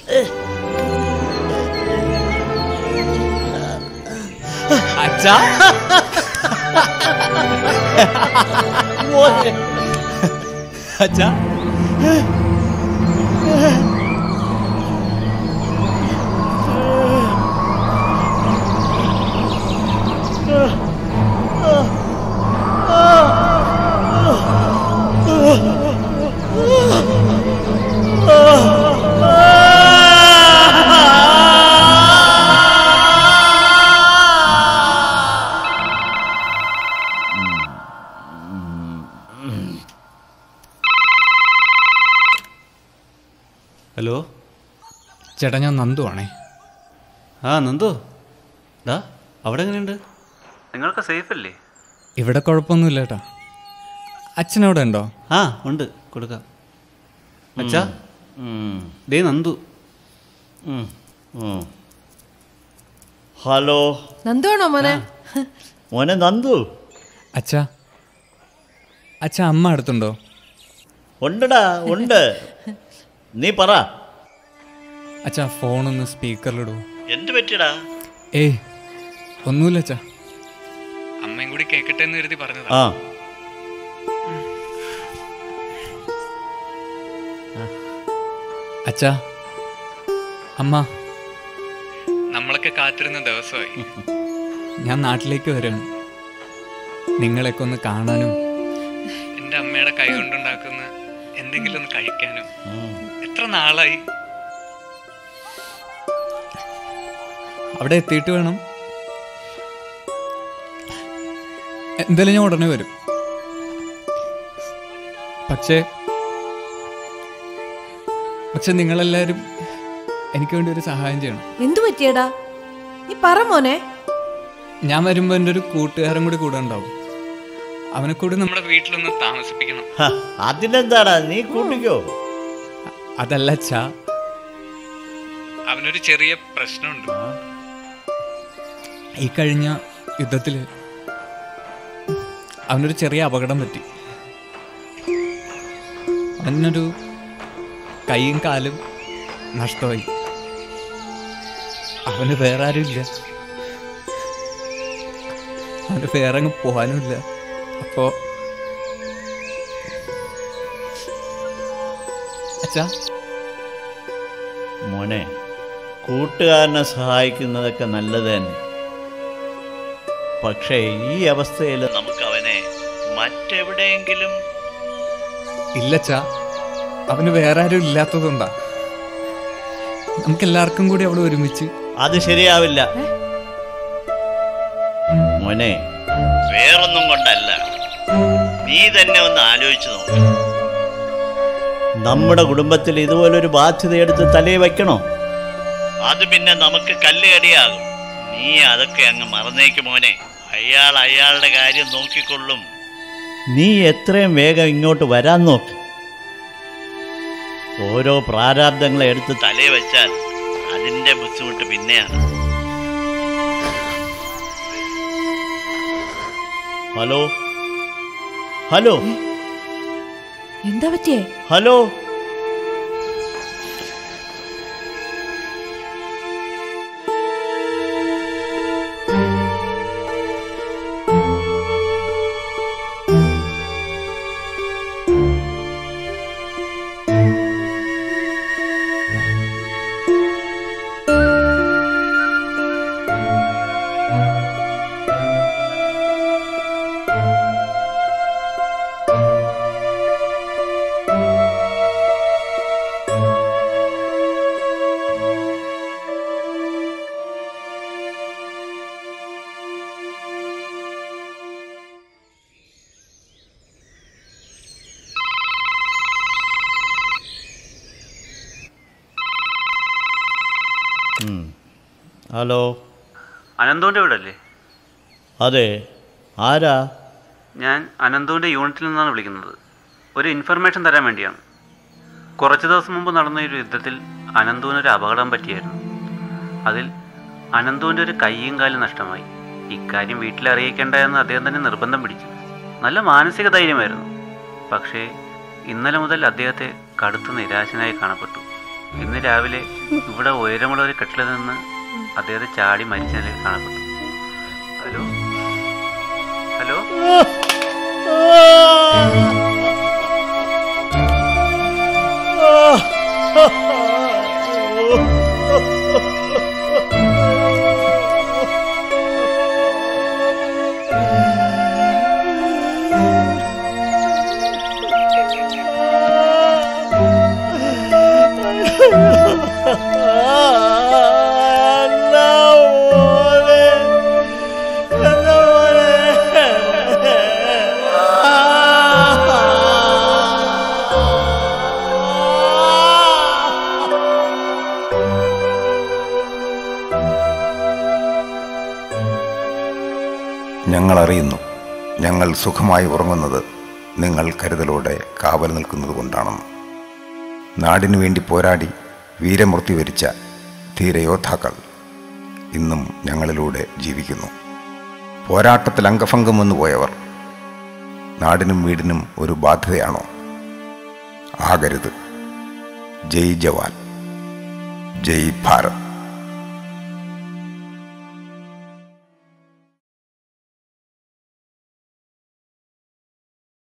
അച്ഛാ അച്ഛാ ഹലോ ചേട്ടാ ഞാൻ നന്ദു ആണേ ആ നന്ദു ഡാ അവിടെ എങ്ങനെയുണ്ട് നിങ്ങൾക്ക് സേഫ് അല്ലേ ഇവിടെ കുഴപ്പമൊന്നുമില്ല ചേട്ടാ അച്ഛനവിടെ ഉണ്ടോ ആ ഉണ്ട് കൊടുക്കാം അച്ഛാ ദേ നന്ദു ഹലോ നന്ദുവാണോ മോനെ മോനെ നന്ദു അച്ഛാ അച്ഛാ അമ്മ അടുത്തുണ്ടോ ഉണ്ടടാ ഉണ്ട് നീ പറ അച്ഛാ ഫോണൊന്ന് സ്പീക്കറിലിടൂ എന്ത് പറ്റിയടാ ഏയ് ഒന്നുമില്ല അച്ഛാ അമ്മയും കൂടി കേൾക്കട്ടെ എന്ന് കരുതി പറഞ്ഞതാ ആ അച്ഛാ അമ്മ നമ്മളൊക്കെ കാത്തിരുന്ന ദിവസമായി ഞാൻ നാട്ടിലേക്ക് വരികയാണ് നിങ്ങളെയൊക്കെ ഒന്ന് കാണാനും എൻ്റെ അമ്മയുടെ കൈ കൊണ്ടുണ്ടാക്കുന്ന എന്തെങ്കിലും ഒന്ന് കഴിക്കാനും എത്ര നാളായി അവിടെ എത്തിയിട്ട് വേണം എന്തായാലും ഞാൻ ഉടനെ വരും പക്ഷേ പക്ഷെ നിങ്ങളെല്ലാവരും എനിക്ക് വേണ്ടി ഒരു സഹായം ചെയ്യണം എന്തു പറ്റിയടാ നീ പറ മോനെ ഞാൻ വരുമ്പോൾ എൻ്റെ ഒരു കൂട്ടുകാരൻ കൂടി കൂടെ ഉണ്ടാവും അവനെ കൂടി നമ്മുടെ വീട്ടിലൊന്ന് താമസിപ്പിക്കണം ഹ, അതിനെന്താടാ നീ കൂട്ടിക്കോ അതല്ല അച്ഛാ അവനൊരു ചെറിയ പ്രശ്നമുണ്ട് ഈ കഴിഞ്ഞ യുദ്ധത്തിൽ അവനൊരു ചെറിയ അപകടം പറ്റി അവനൊരു കൈയും കാലും നഷ്ടമായി അവന് വേറെ ആരുമില്ല അവന് വേറെ അങ്ങ് പോകാനുമില്ല അപ്പോ അച്ഛാ മോനെ കൂട്ടുകാരനെ സഹായിക്കുന്നതൊക്കെ നല്ലത് തന്നെ പക്ഷേ ഈ അവസ്ഥയിൽ നമുക്ക് അവനെ മറ്റെവിടെയെങ്കിലും ഇല്ലച്ചാ അവന് വേറെ ആരും ഇല്ലാത്തതുകൊണ്ടാ നമുക്ക് എല്ലാവർക്കും കൂടി അവിടെ ഒരുമിച്ച് അത് ശരിയാവില്ല മോനെ വേറൊന്നും കൊണ്ടല്ല നീ തന്നെ ഒന്ന് ആലോചിച്ചു നോക്ക് നമ്മുടെ കുടുംബത്തിൽ ഇതുപോലൊരു ബാധ്യത എടുത്ത് തലയിൽ വെക്കണോ അത് പിന്നെ നമുക്ക് കല്ലുകടിയാകും നീ അതൊക്കെ അങ്ങ് മറന്നേക്ക് മോനെ അയാൾ അയാളുടെ കാര്യം നോക്കിക്കൊള്ളും നീ എത്രയും വേഗം ഇങ്ങോട്ട് വരാൻ നോക്ക് ഓരോ പ്രാരാബ്ദങ്ങളെ എടുത്ത് തലയിൽ വെച്ചാൽ അതിൻ്റെ ബുദ്ധിമുട്ട് പിന്നെയാണ് ഹലോ ഹലോ എന്താ പറ്റിയേ ഹലോ ഉം. ഹലോ അനന്തുവിൻ്റെ വീടല്ലേ അതെ ആരാ ഞാൻ അനന്തുവിൻ്റെ യൂണിറ്റിൽ നിന്നാണ് വിളിക്കുന്നത് ഒരു ഇൻഫർമേഷൻ തരാൻ വേണ്ടിയാണ് കുറച്ച് ദിവസം മുമ്പ് നടന്ന ഒരു യുദ്ധത്തിൽ അനന്തുവിനൊരു അപകടം പറ്റിയായിരുന്നു അതിൽ അനന്തുവിൻ്റെ ഒരു കൈയും കാലും നഷ്ടമായി ഇക്കാര്യം വീട്ടിൽ അറിയിക്കേണ്ട എന്ന് അദ്ദേഹം തന്നെ നിർബന്ധം പിടിച്ചു നല്ല മാനസിക ധൈര്യമായിരുന്നു പക്ഷേ ഇന്നലെ മുതൽ അദ്ദേഹത്തെ കടുത്ത നിരാശനായി കാണപ്പെട്ടു ഇന്ന് രാവിലെ ഇവിടെ ഉയരമുള്ള ഒരു കെട്ടിൽ നിന്ന് അദ്ദേഹത്തെ ചാടി മരിച്ച നിലയിൽ കാണപ്പെട്ടു ഹലോ ഹലോ ഞങ്ങൾ അറിയുന്നു ഞങ്ങൾ സുഖമായി ഉറങ്ങുന്നത് നിങ്ങൾ കരുതലോടെ കാവൽ നിൽക്കുന്നത് കൊണ്ടാണെന്ന് നാടിനു വേണ്ടി പോരാടി വീരമൃത്യു വരിച്ച ധീരയോദ്ധാക്കൾ ഇന്നും ഞങ്ങളിലൂടെ ജീവിക്കുന്നു പോരാട്ടത്തിൽ അംഗഭംഗം വന്നു പോയവർ നാടിനും വീടിനും ഒരു ബാധ്യതയാണോ ആകരുത് ജയ് ജവാൻ ജയ് ഭാരത്